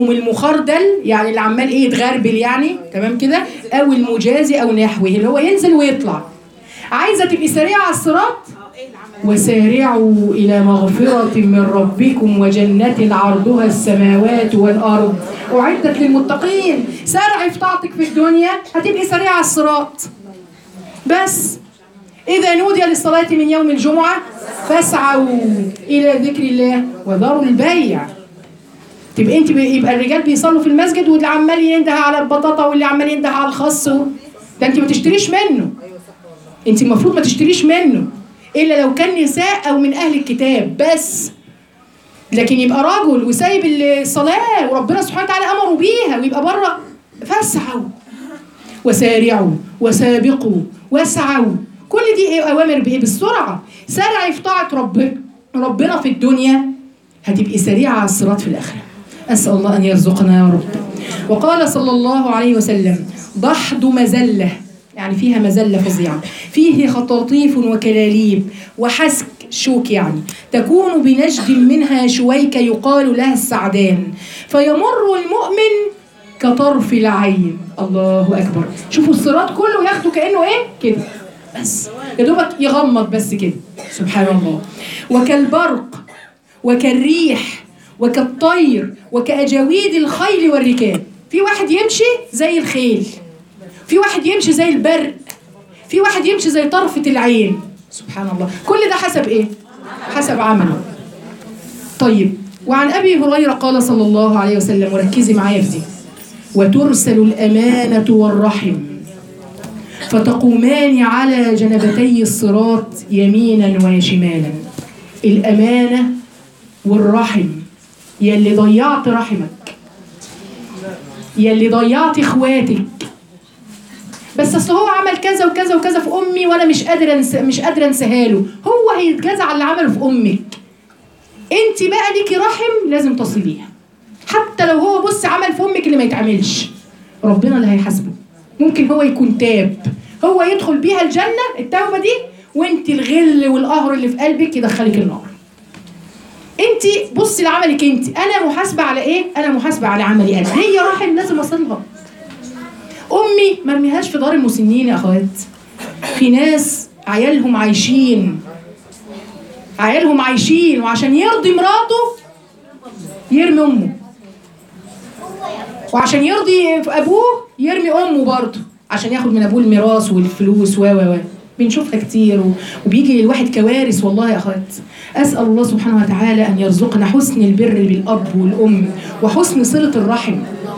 المخردل يعني اللي عمال ايه يتغربل يعني تمام كده او المجازي او نحوه اللي هو ينزل ويطلع عايزه تبقي سريعه على الصراط وسارعوا الى مغفره من ربكم وجنه عرضها السماوات والارض اعدت للمتقين سارعي في طاعتك في الدنيا هتبقي سريعه على الصراط بس إذا نودي للصلاة من يوم الجمعة فاسعوا إلى ذكر الله وذروا البيع تبقى انت بي- يبقى الرجال بيصلوا في المسجد واللي عمال ينده على البطاطا واللي عمال ينده على الخس و- ده انت ما تشتريش منه انت المفروض ما تشتريش منه الا لو كان نساء او من اهل الكتاب بس لكن يبقى رجل وسايب الصلاه وربنا سبحانه وتعالى امره بيها ويبقى بره فاسعوا وسارعوا وسابقوا واسعوا كل دي ايه اوامر بايه بالسرعه سارعي في طاعه ربنا ربنا في الدنيا هتبقي سريعه على الصراط في الاخره اسال الله ان يرزقنا يا رب وقال صلى الله عليه وسلم ضحض مزله يعني فيها مزله فظيعه فيه خطاطيف وكلاليب وحسك شوك يعني تكون بنجد منها شويكه يقال لها السعدان فيمر المؤمن كطرف العين الله اكبر شوفوا الصراط كله ياخده كانه ايه كده بس يا دوبك يغمض بس كده سبحان الله وكالبرق وكالريح وكالطير وكأجاويد الخيل والركاب في واحد يمشي زي الخيل في واحد يمشي زي البرق في واحد يمشي زي طرفة العين سبحان الله كل ده حسب ايه حسب عمله طيب وعن ابي هريره قال صلى الله عليه وسلم وركزي معايا في دي وترسل الامانه والرحم فتقومان على جنبتي الصراط يمينا وشمالا الامانه والرحم يلي ضيعت رحمك يلي ضيعت اخواتك بس اصل هو عمل كذا وكذا وكذا في امي وانا مش قادره انس... مش قادره انساها له هو هيتجازى على اللي عمله في امك انت بقى ليكي رحم لازم تصليها حتى لو هو بص عمل في امك اللي ما يتعملش ربنا اللي هيحاسبه ممكن هو يكون تاب هو يدخل بيها الجنه التوبه دي وانت الغل والقهر اللي في قلبك يدخلك النار انت بصي لعملك انت انا محاسبه على ايه انا محاسبه على عملي انا هي رحم لازم اصلها امي ما ارميهاش في دار المسنين يا اخوات في ناس عيالهم عايشين عيالهم عايشين وعشان يرضي مراته يرمي امه وعشان يرضي ابوه يرمي امه برضه عشان ياخد من ابوه الميراث والفلوس و و و بنشوفها كتير و- وبيجي للواحد كوارث والله يا اخوات اسال الله سبحانه وتعالى ان يرزقنا حسن البر بالاب والام وحسن صله الرحم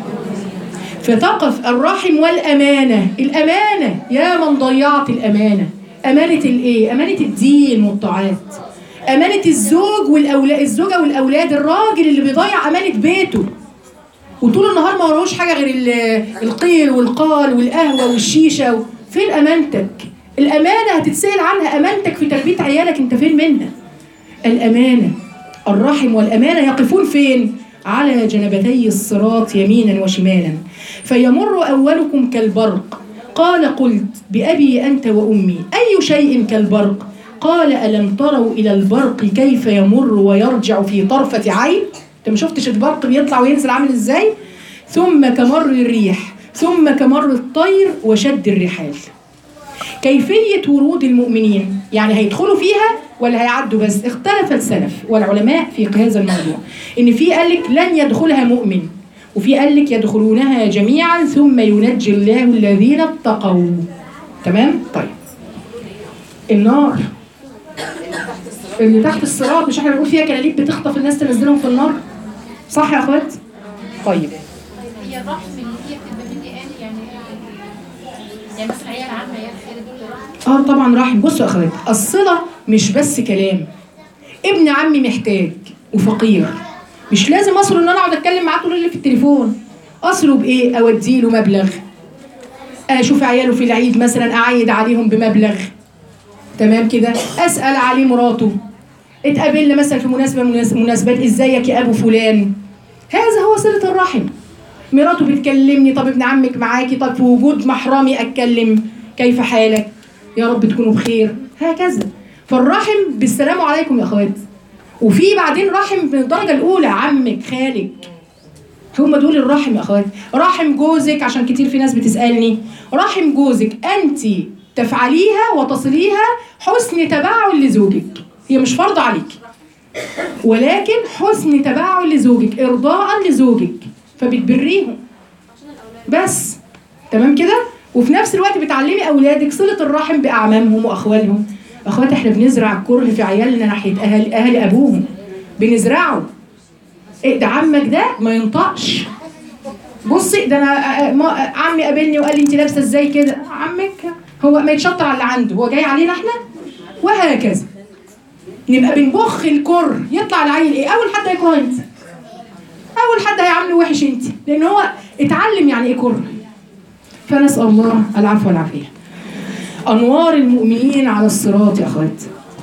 فتقف الرحم والأمانة الأمانة يا من ضيعت الأمانة أمانة الإيه؟ أمانة الدين والطاعات أمانة الزوج والأولاد الزوجة والأولاد الراجل اللي بيضيع أمانة بيته وطول النهار ما وراهوش حاجة غير ال- القيل والقال والقهوة والشيشة و... فين أمانتك؟ الأمانة هتتسأل عنها أمانتك في تربية عيالك أنت فين منها؟ الأمانة الرحم والأمانة يقفون فين؟ على جنبتي الصراط يمينا وشمالا فيمر أولكم كالبرق قال قلت بأبي أنت وأمي أي شيء كالبرق قال ألم تروا إلى البرق كيف يمر ويرجع في طرفة عين أنت ما شفتش البرق بيطلع وينزل عامل إزاي ثم كمر الريح ثم كمر الطير وشد الرحال كيفية ورود المؤمنين يعني هيدخلوا فيها ولا هيعدوا بس اختلف السلف والعلماء في هذا الموضوع ان في قال لك لن يدخلها مؤمن وفي قال لك يدخلونها جميعا ثم ينجي الله الذين اتقوا تمام طيب النار اللي تحت الصراط مش احنا بنقول فيها كلاليب بتخطف الناس تنزلهم في النار صح يا اخوات طيب هي الرحم اللي هي بتبقى مني انا يعني يعني مثلا عيال عامه عيال خير دول رحم اه طبعا رحم بصوا يا اخوات الصله مش بس كلام ابن عمي محتاج وفقير مش لازم اصله ان انا اقعد اتكلم معاه طول الليل في التليفون اصله بايه اودي له مبلغ اشوف عياله في العيد مثلا اعيد عليهم بمبلغ تمام كده اسال عليه مراته اتقابلنا مثلا في مناسبه من المناس- مناسبات ازيك يا ابو فلان هذا هو صله الرحم مراته بتكلمني طب ابن عمك معاكي طب في وجود محرمي اتكلم كيف حالك يا رب تكونوا بخير هكذا فالرحم بالسلام عليكم يا اخوات وفي بعدين رحم من الدرجه الاولى عمك خالك هم دول الرحم يا اخواتي رحم جوزك عشان كتير في ناس بتسالني رحم جوزك انت تفعليها وتصليها حسن تباعل لزوجك هي مش فرض عليك ولكن حسن تباعل لزوجك ارضاء لزوجك فبتبريهم بس تمام كده وفي نفس الوقت بتعلمي اولادك صله الرحم باعمامهم واخوالهم اخواتي احنا بنزرع الكره في عيالنا ناحيه اهل اهل ابوهم بنزرعه إيه ده عمك ده ما ينطقش بصي ده انا آه، ما آه، عمي قابلني وقال لي انت لابسه ازاي كده عمك هو ما يتشطر على اللي عنده هو جاي علينا احنا وهكذا نبقى بنبخ الكر يطلع العيل ايه اول حد هيكره انت اول حد هيعامله وحش انت لان هو اتعلم يعني ايه كره فنسال الله العفو والعافيه انوار المؤمنين على الصراط يا اخوات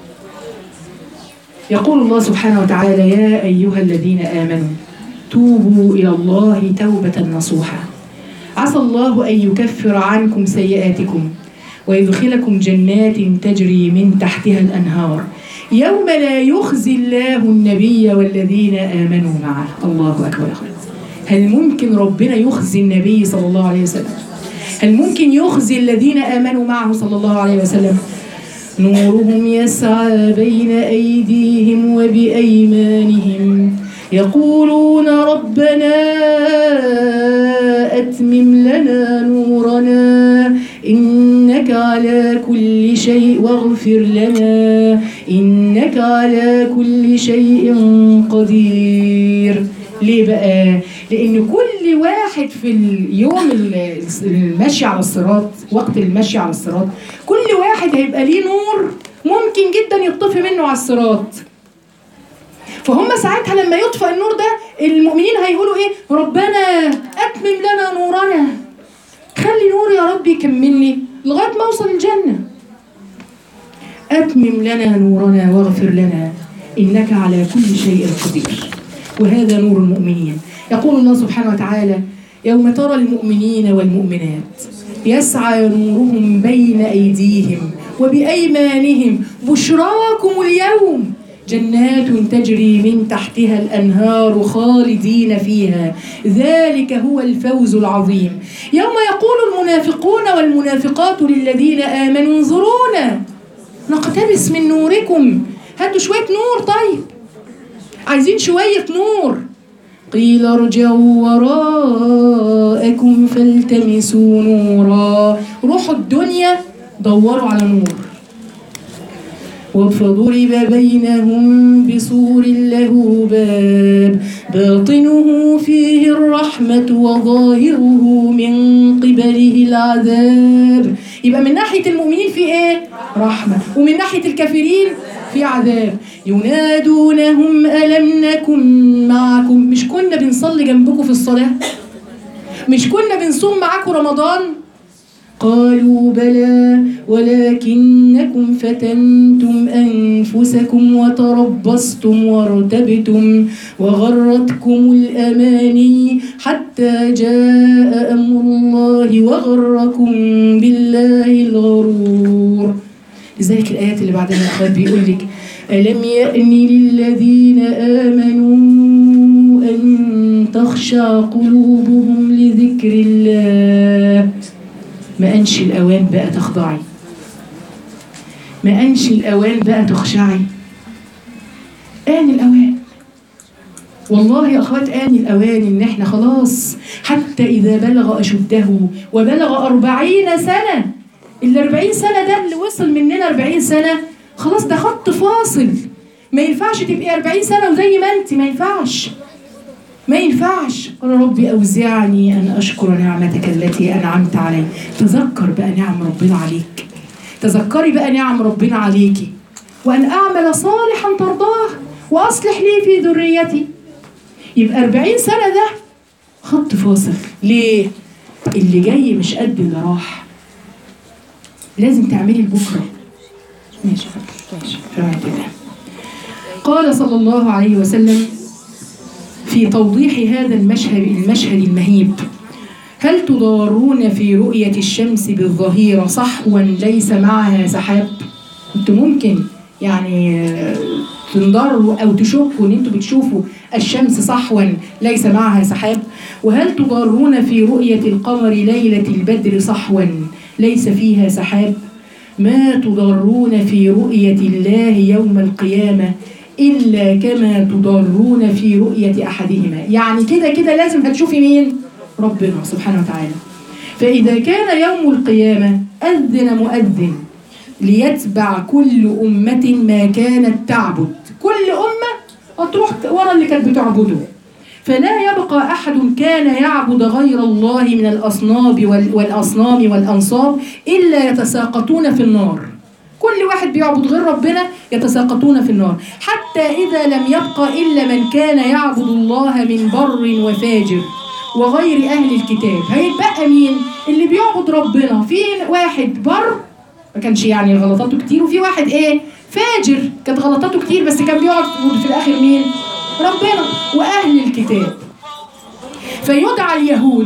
يقول الله سبحانه وتعالى يا ايها الذين امنوا توبوا الى الله توبه نصوحا عسى الله ان يكفر عنكم سيئاتكم ويدخلكم جنات تجري من تحتها الانهار يوم لا يخزي الله النبي والذين امنوا معه الله اكبر يا اخوات هل ممكن ربنا يخزي النبي صلى الله عليه وسلم هل ممكن يخزي الذين امنوا معه صلى الله عليه وسلم نورهم يسعى بين ايديهم وبايمانهم يقولون ربنا اتمم لنا نورنا انك على كل شيء واغفر لنا انك على كل شيء قدير ليه بقى لان كل واحد في اليوم ال- المشي على الصراط وقت المشي على الصراط كل واحد هيبقى ليه نور ممكن جدا يطفي منه على الصراط فهم ساعتها لما يطفئ النور ده المؤمنين هيقولوا ايه ربنا اتمم لنا نورنا خلي نور يا رب يكمل لي لغايه ما اوصل الجنه اتمم لنا نورنا واغفر لنا انك على كل شيء قدير وهذا نور المؤمنين يقول الله سبحانه وتعالى يوم ترى المؤمنين والمؤمنات يسعى نورهم بين ايديهم وبايمانهم بشراكم اليوم جنات تجري من تحتها الانهار خالدين فيها ذلك هو الفوز العظيم يوم يقول المنافقون والمنافقات للذين امنوا انظرونا نقتبس من نوركم هاتوا شويه نور طيب عايزين شويه نور قيل ارجعوا وراءكم فالتمسوا نورا روحوا الدنيا دوروا على نور فضرب بينهم بسور له باب باطنه فيه الرحمة وظاهره من قبله العذاب يبقى من ناحية المؤمنين في ايه؟ رحمة ومن ناحية الكافرين في عذاب ينادونهم ألم نكن معكم مش كنا بنصلي جنبكم في الصلاة مش كنا بنصوم معاكم رمضان قالوا بلى ولكنكم فتنتم أنفسكم وتربصتم وارتبتم وغرتكم الأماني حتى جاء أمر الله وغركم بالله الغرور لذلك الآيات اللي بعدها يا أخوات بيقول لك ألم يأن للذين آمنوا أن تخشع قلوبهم لذكر الله ما أنش الأوان بقى تخضعي ما أنش الأوان بقى تخشعي آن الأوان والله يا أخوات آن الأوان إن إحنا خلاص حتى إذا بلغ أشده وبلغ أربعين سنة الأربعين سنة ده اللي وصل مننا أربعين سنة خلاص ده خط فاصل ما ينفعش تبقي أربعين سنة وزي ما أنت ما ينفعش ما ينفعش قال ربي أوزعني أن أشكر نعمتك التي أنعمت علي تذكر بقى نعم ربنا عليك تذكري بقى نعم ربنا عليكي وأن أعمل صالحا ترضاه وأصلح لي في ذريتي يبقى أربعين سنة ده خط فاصل ليه؟ اللي جاي مش قد اللي راح لازم تعملي لبكرة ماشي ماشي في رعاية الله قال صلى الله عليه وسلم في توضيح هذا المشهد المشهد المهيب هل تضارون في رؤية الشمس بالظهيرة صحوا ليس معها سحاب؟ انتوا ممكن يعني آه، تنضروا او تشكوا ان انتوا بتشوفوا الشمس صحوا ليس معها سحاب وهل تضارون في رؤية القمر ليلة البدر صحوا ليس فيها سحاب ما تضرون في رؤية الله يوم القيامة إلا كما تضرون في رؤية أحدهما يعني كده كده لازم هتشوفي مين ربنا سبحانه وتعالى فإذا كان يوم القيامة أذن مؤذن ليتبع كل أمة ما كانت تعبد كل أمة هتروح ورا اللي كانت بتعبده فلا يبقى أحد كان يعبد غير الله من الأصنام وال- والأصنام والأنصاب إلا يتساقطون في النار كل واحد بيعبد غير ربنا يتساقطون في النار حتى إذا لم يبقى إلا من كان يعبد الله من بر وفاجر وغير أهل الكتاب هيتبقى مين اللي بيعبد ربنا في واحد بر ما كانش يعني غلطاته كتير وفي واحد ايه فاجر كانت غلطاته كتير بس كان بيقعد في الاخر مين ربنا واهل الكتاب فيدعى اليهود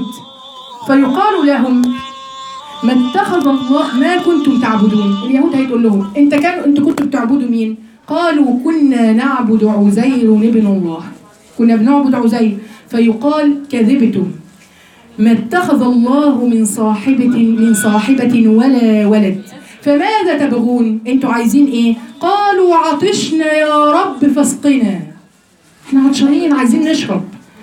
فيقال لهم ما اتخذ الله ما كنتم تعبدون اليهود هيتقول لهم انت كانوا انتوا كنتوا بتعبدوا مين قالوا كنا نعبد عزير ابن الله كنا بنعبد عزير فيقال كذبتم ما اتخذ الله من صاحبة من صاحبة ولا ولد فماذا تبغون انتوا عايزين ايه قالوا عطشنا يا رب فاسقنا احنا عطشانين عايزين نشرب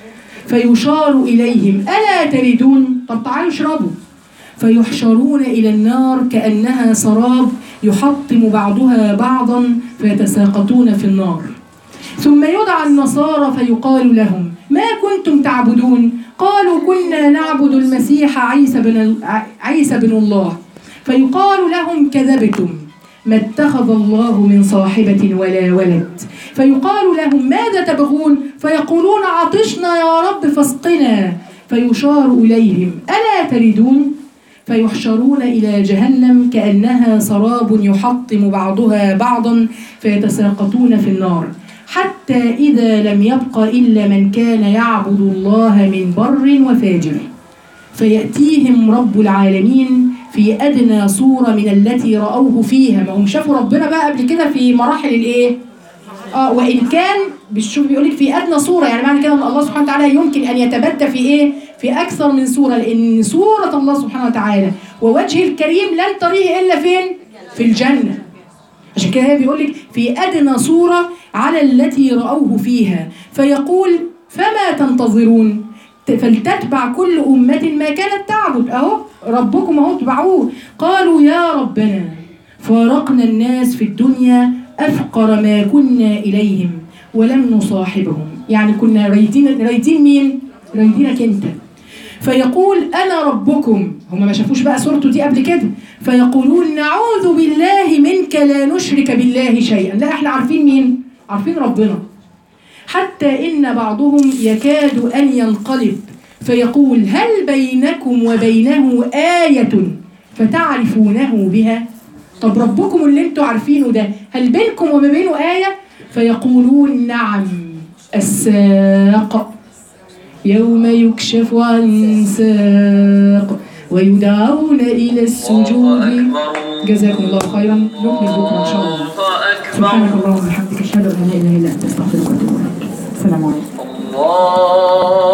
فيشار إليهم ألا تردون طب تعالوا اشربوا فيحشرون إلى النار كأنها سراب يحطم بعضها بعضا فيتساقطون في النار ثم يدعى النصارى فيقال لهم ما كنتم تعبدون قالوا كنا نعبد المسيح عيسى بن عيسى بن الله فيقال لهم كذبتم ما اتخذ الله من صاحبة ولا ولد فيقال لهم ماذا تبغون فيقولون عطشنا يا رب فاسقنا فيشار إليهم ألا تردون فيحشرون إلى جهنم كأنها سراب يحطم بعضها بعضا فيتساقطون في النار حتى إذا لم يبق إلا من كان يعبد الله من بر وفاجر فيأتيهم رب العالمين في أدنى صورة من التي رأوه فيها ما هم شافوا ربنا بقى قبل كده في مراحل الإيه؟ اه وإن كان بالشوف بيقول لك في أدنى صورة يعني معنى كده أن الله سبحانه وتعالى يمكن أن يتبدى في إيه؟ في أكثر من صورة لأن صورة الله سبحانه وتعالى ووجه الكريم لن تريه إلا فين؟ في الجنة عشان كده هي بيقول لك في أدنى صورة على التي رأوه فيها فيقول فما تنتظرون فلتتبع كل أمة ما كانت تعبد أهو ربكم أهو اتبعوه قالوا يا ربنا فارقنا الناس في الدنيا أفقر ما كنا إليهم ولم نصاحبهم يعني كنا رايدين رايدين مين؟ رايدينك أنت فيقول أنا ربكم هم ما شافوش بقى صورته دي قبل كده فيقولون نعوذ بالله منك لا نشرك بالله شيئا لا احنا عارفين مين؟ عارفين ربنا حتى إن بعضهم يكاد أن ينقلب فيقول هل بينكم وبينه آية فتعرفونه بها طب ربكم اللي انتوا عارفينه ده هل بينكم وما بينه آية فيقولون نعم الساق يوم يكشف عن ساق ويدعون إلى السجود جزاكم الله خيرا نكمل بكرة إن شاء الله سبحانك اللهم وبحمدك أشهد أن لا إله إلا أنت أستغفرك وأتوب إليك السلام عليكم الله